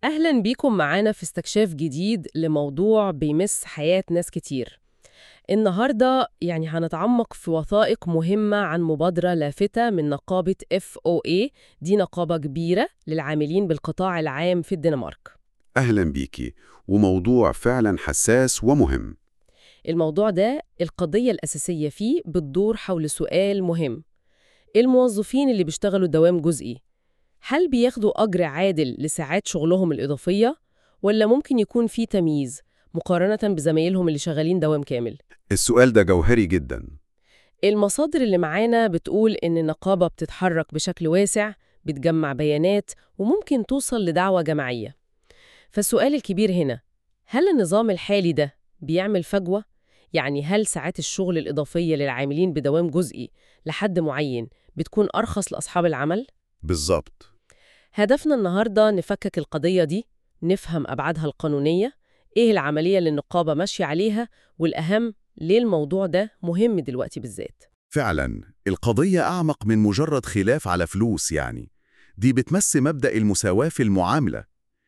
أهلا بيكم معانا في استكشاف جديد لموضوع بيمس حياة ناس كتير النهاردة يعني هنتعمق في وثائق مهمة عن مبادرة لافتة من نقابة FOA دي نقابة كبيرة للعاملين بالقطاع العام في الدنمارك أهلا بيكي وموضوع فعلا حساس ومهم الموضوع ده القضية الأساسية فيه بتدور حول سؤال مهم الموظفين اللي بيشتغلوا دوام جزئي هل بياخدوا أجر عادل لساعات شغلهم الإضافية ولا ممكن يكون في تمييز مقارنة بزمايلهم اللي شغالين دوام كامل؟ السؤال ده جوهري جدا المصادر اللي معانا بتقول إن النقابة بتتحرك بشكل واسع بتجمع بيانات وممكن توصل لدعوة جماعية فالسؤال الكبير هنا هل النظام الحالي ده بيعمل فجوة؟ يعني هل ساعات الشغل الإضافية للعاملين بدوام جزئي لحد معين بتكون أرخص لأصحاب العمل؟ بالظبط هدفنا النهاردة نفكك القضية دي نفهم أبعادها القانونية إيه العملية اللي النقابة ماشية عليها والأهم ليه الموضوع ده مهم دلوقتي بالذات فعلا القضية أعمق من مجرد خلاف على فلوس يعني دي بتمس مبدأ المساواة في المعاملة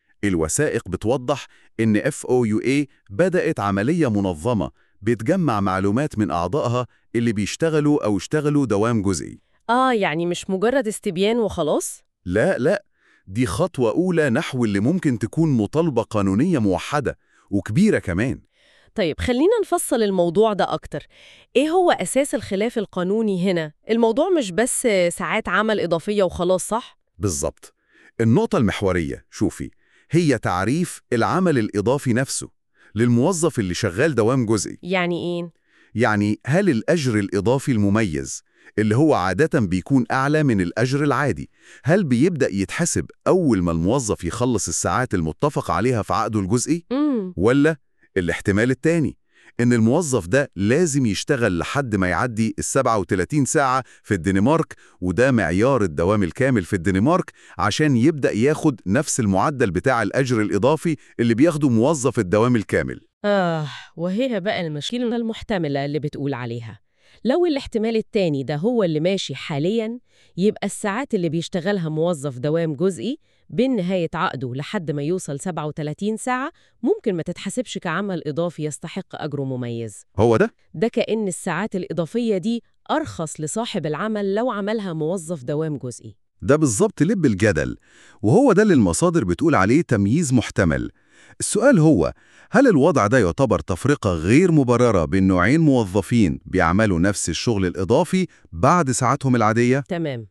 الوثائق بتوضح إن FOUA بدأت عملية منظمة بتجمع معلومات من أعضائها اللي بيشتغلوا أو اشتغلوا دوام جزئي آه يعني مش مجرد استبيان وخلاص؟ لا لا دي خطوة أولى نحو اللي ممكن تكون مطالبة قانونية موحدة وكبيرة كمان طيب خلينا نفصل الموضوع ده أكتر إيه هو أساس الخلاف القانوني هنا؟ الموضوع مش بس ساعات عمل إضافية وخلاص صح؟ بالظبط النقطة المحورية شوفي هي تعريف العمل الإضافي نفسه للموظف اللي شغال دوام جزئي يعني إيه؟ يعني هل الأجر الإضافي المميز اللي هو عادة بيكون أعلى من الأجر العادي هل بيبدأ يتحسب أول ما الموظف يخلص الساعات المتفق عليها في عقده الجزئي؟ امم ولا الاحتمال التاني إن الموظف ده لازم يشتغل لحد ما يعدي ال 37 ساعة في الدنمارك وده معيار الدوام الكامل في الدنمارك عشان يبدأ ياخد نفس المعدل بتاع الأجر الإضافي اللي بياخده موظف الدوام الكامل آه وهي بقى المشكلة المحتملة اللي بتقول عليها لو الاحتمال التاني ده هو اللي ماشي حالياً يبقى الساعات اللي بيشتغلها موظف دوام جزئي بين نهاية عقده لحد ما يوصل 37 ساعة ممكن ما تتحسبش كعمل إضافي يستحق أجره مميز هو ده؟ ده كأن الساعات الإضافية دي أرخص لصاحب العمل لو عملها موظف دوام جزئي ده بالظبط لب الجدل وهو ده اللي المصادر بتقول عليه تمييز محتمل السؤال هو هل الوضع ده يعتبر تفرقة غير مبررة بين نوعين موظفين بيعملوا نفس الشغل الإضافي بعد ساعاتهم العادية؟ تمام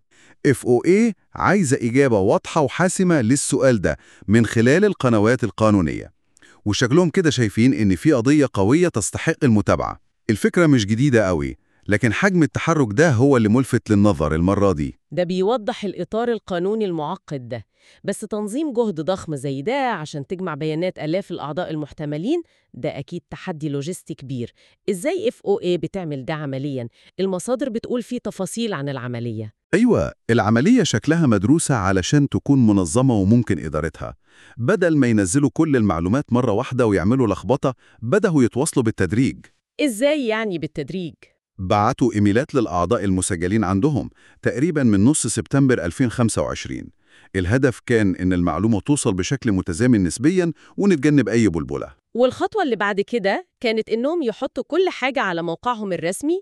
FOA عايزة إجابة واضحة وحاسمة للسؤال ده من خلال القنوات القانونية وشكلهم كده شايفين إن في قضية قوية تستحق المتابعة الفكرة مش جديدة قوي لكن حجم التحرك ده هو اللي ملفت للنظر المرة دي ده بيوضح الإطار القانوني المعقد ده بس تنظيم جهد ضخم زي ده عشان تجمع بيانات آلاف الأعضاء المحتملين ده أكيد تحدي لوجستي كبير إزاي FOA بتعمل ده عملياً؟ المصادر بتقول فيه تفاصيل عن العملية أيوة العملية شكلها مدروسة علشان تكون منظمة وممكن إدارتها بدل ما ينزلوا كل المعلومات مرة واحدة ويعملوا لخبطة بدأوا يتواصلوا بالتدريج إزاي يعني بالتدريج؟ بعتوا إيميلات للأعضاء المسجلين عندهم تقريبا من نص سبتمبر 2025 الهدف كان إن المعلومة توصل بشكل متزامن نسبيا ونتجنب أي بلبلة والخطوة اللي بعد كده كانت إنهم يحطوا كل حاجة على موقعهم الرسمي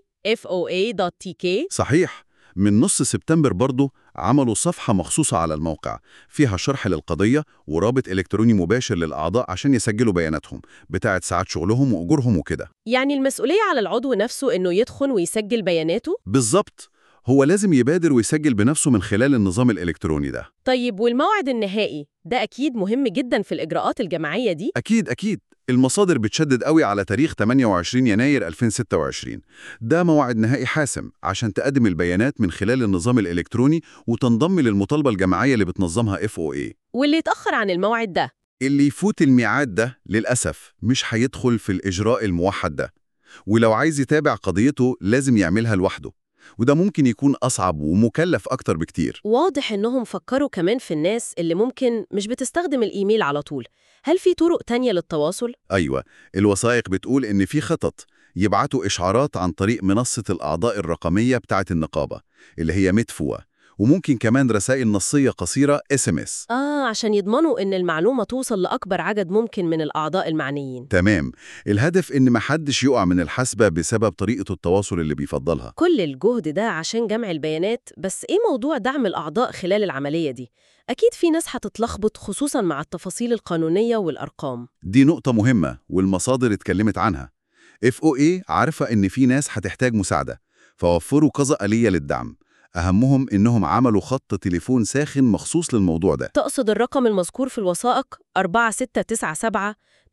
foa.tk صحيح من نص سبتمبر برضه عملوا صفحة مخصوصة على الموقع فيها شرح للقضية ورابط إلكتروني مباشر للأعضاء عشان يسجلوا بياناتهم بتاعة ساعات شغلهم وأجورهم وكده يعني المسؤولية على العضو نفسه إنه يدخن ويسجل بياناته؟ بالظبط هو لازم يبادر ويسجل بنفسه من خلال النظام الإلكتروني ده طيب والموعد النهائي ده أكيد مهم جدا في الإجراءات الجماعية دي أكيد أكيد المصادر بتشدد قوي على تاريخ 28 يناير 2026 ده موعد نهائي حاسم عشان تقدم البيانات من خلال النظام الإلكتروني وتنضم للمطالبة الجماعية اللي بتنظمها FOA واللي يتأخر عن الموعد ده اللي يفوت الميعاد ده للأسف مش هيدخل في الإجراء الموحد ده ولو عايز يتابع قضيته لازم يعملها لوحده وده ممكن يكون أصعب ومكلف أكتر بكتير واضح إنهم فكروا كمان في الناس اللي ممكن مش بتستخدم الإيميل على طول هل في طرق تانية للتواصل؟ أيوة الوثائق بتقول إن في خطط يبعتوا إشعارات عن طريق منصة الأعضاء الرقمية بتاعة النقابة اللي هي مدفوة وممكن كمان رسائل نصية قصيرة SMS آه عشان يضمنوا إن المعلومة توصل لأكبر عدد ممكن من الأعضاء المعنيين تمام الهدف إن محدش يقع من الحسبة بسبب طريقة التواصل اللي بيفضلها كل الجهد ده عشان جمع البيانات بس إيه موضوع دعم الأعضاء خلال العملية دي؟ أكيد في ناس هتتلخبط خصوصا مع التفاصيل القانونية والأرقام دي نقطة مهمة والمصادر اتكلمت عنها FOA عارفة إن في ناس هتحتاج مساعدة فوفروا كذا آلية للدعم أهمهم إنهم عملوا خط تليفون ساخن مخصوص للموضوع ده تقصد الرقم المذكور في الوثائق 4697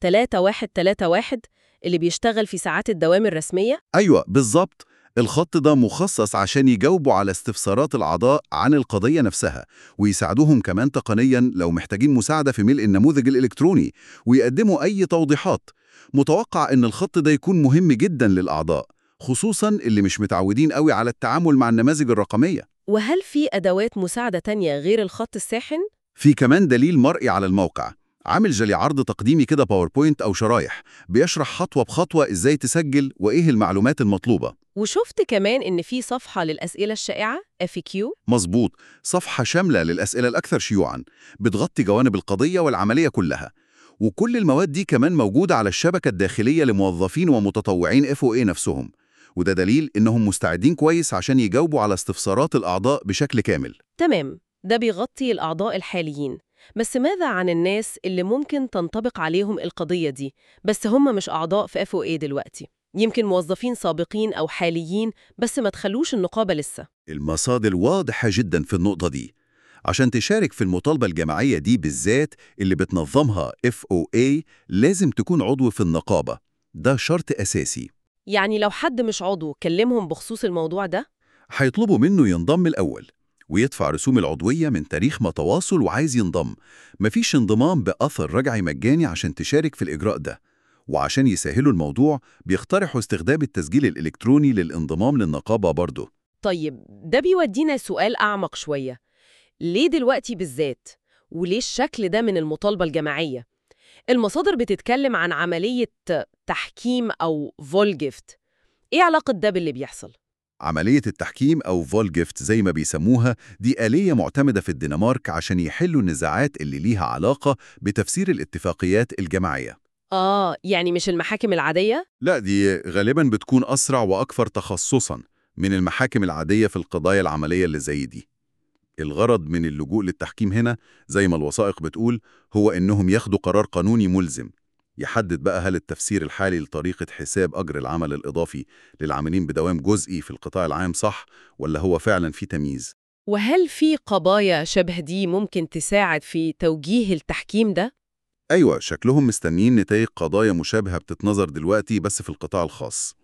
3131 اللي بيشتغل في ساعات الدوام الرسمية؟ أيوة بالظبط الخط ده مخصص عشان يجاوبوا على استفسارات الأعضاء عن القضية نفسها ويساعدوهم كمان تقنياً لو محتاجين مساعدة في ملء النموذج الإلكتروني ويقدموا أي توضيحات متوقع إن الخط ده يكون مهم جداً للأعضاء خصوصاً اللي مش متعودين قوي على التعامل مع النماذج الرقمية وهل في أدوات مساعدة تانية غير الخط الساخن؟ في كمان دليل مرئي على الموقع عامل زي عرض تقديمي كده باوربوينت أو شرايح بيشرح خطوة بخطوة إزاي تسجل وإيه المعلومات المطلوبة وشفت كمان إن في صفحة للأسئلة الشائعة FAQ مظبوط صفحة شاملة للأسئلة الأكثر شيوعاً بتغطي جوانب القضية والعملية كلها وكل المواد دي كمان موجودة على الشبكة الداخلية لموظفين ومتطوعين FOA نفسهم وده دليل إنهم مستعدين كويس عشان يجاوبوا على استفسارات الأعضاء بشكل كامل تمام ده بيغطي الأعضاء الحاليين بس ماذا عن الناس اللي ممكن تنطبق عليهم القضية دي بس هم مش أعضاء في FOA دلوقتي يمكن موظفين سابقين أو حاليين بس ما تخلوش النقابة لسه المصادر واضحة جدا في النقطة دي عشان تشارك في المطالبة الجماعية دي بالذات اللي بتنظمها FOA لازم تكون عضو في النقابة ده شرط أساسي يعني لو حد مش عضو كلمهم بخصوص الموضوع ده هيطلبوا منه ينضم الأول ويدفع رسوم العضوية من تاريخ ما تواصل وعايز ينضم مفيش انضمام بأثر رجعي مجاني عشان تشارك في الإجراء ده وعشان يسهلوا الموضوع بيقترحوا استخدام التسجيل الإلكتروني للانضمام للنقابة برضه طيب ده بيودينا سؤال أعمق شوية ليه دلوقتي بالذات؟ وليه الشكل ده من المطالبة الجماعية؟ المصادر بتتكلم عن عملية تحكيم أو فولجيفت إيه علاقة ده باللي بيحصل؟ عملية التحكيم أو فولجيفت زي ما بيسموها دي آلية معتمدة في الدنمارك عشان يحلوا النزاعات اللي ليها علاقة بتفسير الاتفاقيات الجماعية آه يعني مش المحاكم العادية؟ لا دي غالبا بتكون أسرع وأكثر تخصصا من المحاكم العادية في القضايا العملية اللي زي دي الغرض من اللجوء للتحكيم هنا زي ما الوثائق بتقول هو إنهم ياخدوا قرار قانوني ملزم يحدد بقى هل التفسير الحالي لطريقة حساب أجر العمل الإضافي للعاملين بدوام جزئي في القطاع العام صح ولا هو فعلا في تمييز وهل في قضايا شبه دي ممكن تساعد في توجيه التحكيم ده؟ أيوة شكلهم مستنيين نتائج قضايا مشابهة بتتنظر دلوقتي بس في القطاع الخاص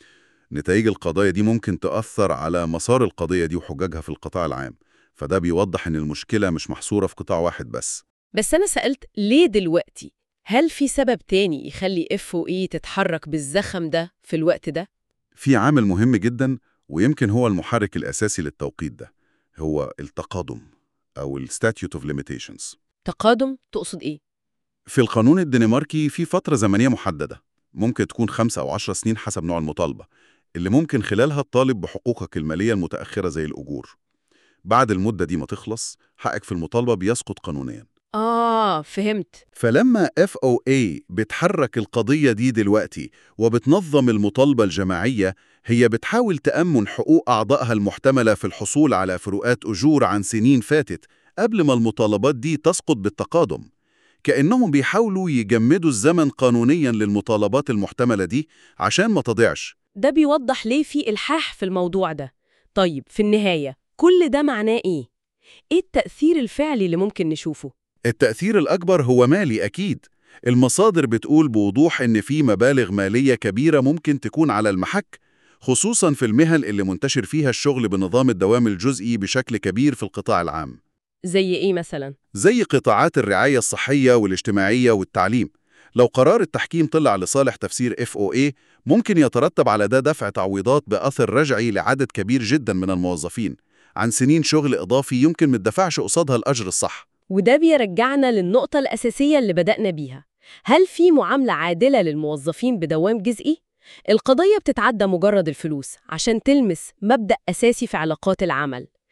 نتائج القضايا دي ممكن تأثر على مسار القضية دي وحججها في القطاع العام فده بيوضح إن المشكلة مش محصورة في قطاع واحد بس بس أنا سألت ليه دلوقتي؟ هل في سبب تاني يخلي FOE تتحرك بالزخم ده في الوقت ده؟ في عامل مهم جدا ويمكن هو المحرك الأساسي للتوقيت ده هو التقادم أو ال Statute of Limitations تقادم تقصد إيه؟ في القانون الدنماركي في فترة زمنية محددة ممكن تكون خمسة أو عشر سنين حسب نوع المطالبة اللي ممكن خلالها تطالب بحقوقك المالية المتأخرة زي الأجور بعد المدة دي ما تخلص حقك في المطالبة بيسقط قانونيا آه فهمت فلما FOA بتحرك القضية دي دلوقتي وبتنظم المطالبة الجماعية هي بتحاول تأمن حقوق أعضائها المحتملة في الحصول على فروقات أجور عن سنين فاتت قبل ما المطالبات دي تسقط بالتقادم كأنهم بيحاولوا يجمدوا الزمن قانونيا للمطالبات المحتملة دي عشان ما تضيعش ده بيوضح ليه في إلحاح في الموضوع ده طيب في النهاية كل ده معناه إيه؟ إيه التأثير الفعلي اللي ممكن نشوفه؟ التأثير الأكبر هو مالي أكيد المصادر بتقول بوضوح إن في مبالغ مالية كبيرة ممكن تكون على المحك خصوصا في المهن اللي منتشر فيها الشغل بنظام الدوام الجزئي بشكل كبير في القطاع العام زي إيه مثلاً؟ زي قطاعات الرعاية الصحية والاجتماعية والتعليم لو قرار التحكيم طلع لصالح تفسير FOA ممكن يترتب على ده دفع تعويضات بأثر رجعي لعدد كبير جدا من الموظفين عن سنين شغل إضافي يمكن متدفعش قصادها الأجر الصح وده بيرجعنا للنقطة الأساسية اللي بدأنا بيها هل في معاملة عادلة للموظفين بدوام جزئي؟ القضية بتتعدى مجرد الفلوس عشان تلمس مبدأ أساسي في علاقات العمل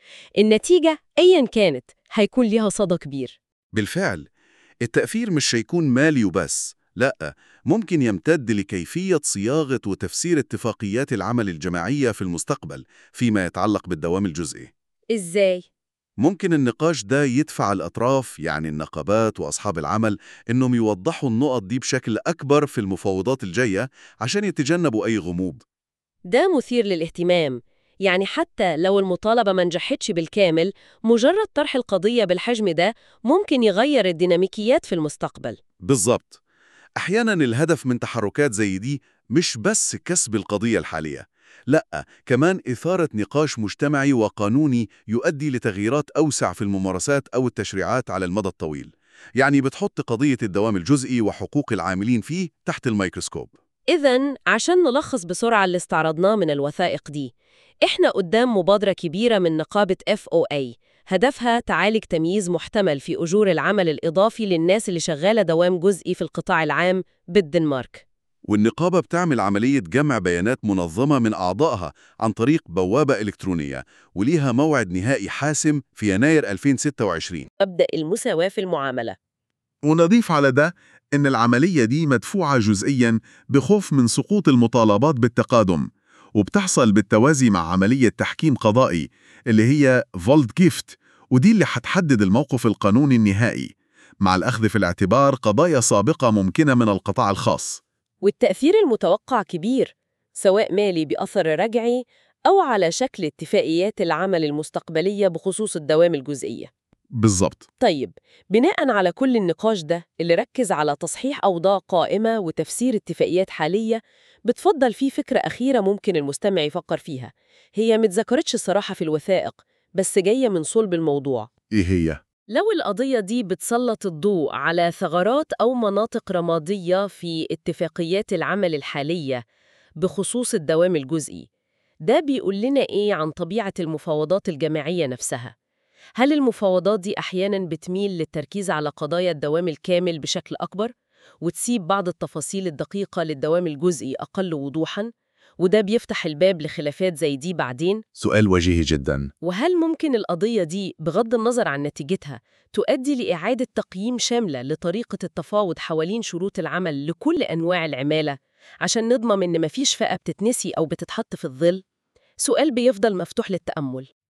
النتيجة أيا كانت هيكون ليها صدى كبير بالفعل التأثير مش هيكون مالي وبس لا ممكن يمتد لكيفية صياغة وتفسير اتفاقيات العمل الجماعية في المستقبل فيما يتعلق بالدوام الجزئي إزاي؟ ممكن النقاش ده يدفع الأطراف يعني النقابات وأصحاب العمل إنهم يوضحوا النقط دي بشكل أكبر في المفاوضات الجاية عشان يتجنبوا أي غموض ده مثير للاهتمام يعني حتى لو المطالبة ما نجحتش بالكامل مجرد طرح القضية بالحجم ده ممكن يغير الديناميكيات في المستقبل بالظبط أحيانا الهدف من تحركات زي دي مش بس كسب القضية الحالية لا كمان إثارة نقاش مجتمعي وقانوني يؤدي لتغييرات أوسع في الممارسات أو التشريعات على المدى الطويل يعني بتحط قضية الدوام الجزئي وحقوق العاملين فيه تحت الميكروسكوب إذا عشان نلخص بسرعة اللي استعرضناه من الوثائق دي إحنا قدام مبادرة كبيرة من نقابة FOA هدفها تعالج تمييز محتمل في أجور العمل الإضافي للناس اللي شغالة دوام جزئي في القطاع العام بالدنمارك والنقابة بتعمل عملية جمع بيانات منظمة من أعضائها عن طريق بوابة إلكترونية وليها موعد نهائي حاسم في يناير 2026 مبدأ المساواة في المعاملة ونضيف على ده إن العملية دي مدفوعة جزئياً بخوف من سقوط المطالبات بالتقادم وبتحصل بالتوازي مع عملية تحكيم قضائي اللي هي فولد جيفت ودي اللي هتحدد الموقف القانوني النهائي مع الأخذ في الاعتبار قضايا سابقة ممكنة من القطاع الخاص والتأثير المتوقع كبير سواء مالي بأثر رجعي أو على شكل اتفاقيات العمل المستقبلية بخصوص الدوام الجزئية بالظبط طيب بناء على كل النقاش ده اللي ركز على تصحيح أوضاع قائمة وتفسير اتفاقيات حالية بتفضل فيه فكرة أخيرة ممكن المستمع يفكر فيها هي متذكرتش الصراحة في الوثائق بس جاية من صلب الموضوع إيه هي؟ لو القضية دي بتسلط الضوء على ثغرات أو مناطق رمادية في اتفاقيات العمل الحالية بخصوص الدوام الجزئي ده بيقول لنا إيه عن طبيعة المفاوضات الجماعية نفسها؟ هل المفاوضات دي أحياناً بتميل للتركيز على قضايا الدوام الكامل بشكل أكبر وتسيب بعض التفاصيل الدقيقة للدوام الجزئي أقل وضوحاً؟ وده بيفتح الباب لخلافات زي دي بعدين سؤال وجيهي جداً وهل ممكن القضية دي بغض النظر عن نتيجتها تؤدي لإعادة تقييم شاملة لطريقة التفاوض حوالين شروط العمل لكل أنواع العمالة عشان نضمن إن مفيش فئة بتتنسي أو بتتحط في الظل؟ سؤال بيفضل مفتوح للتأمل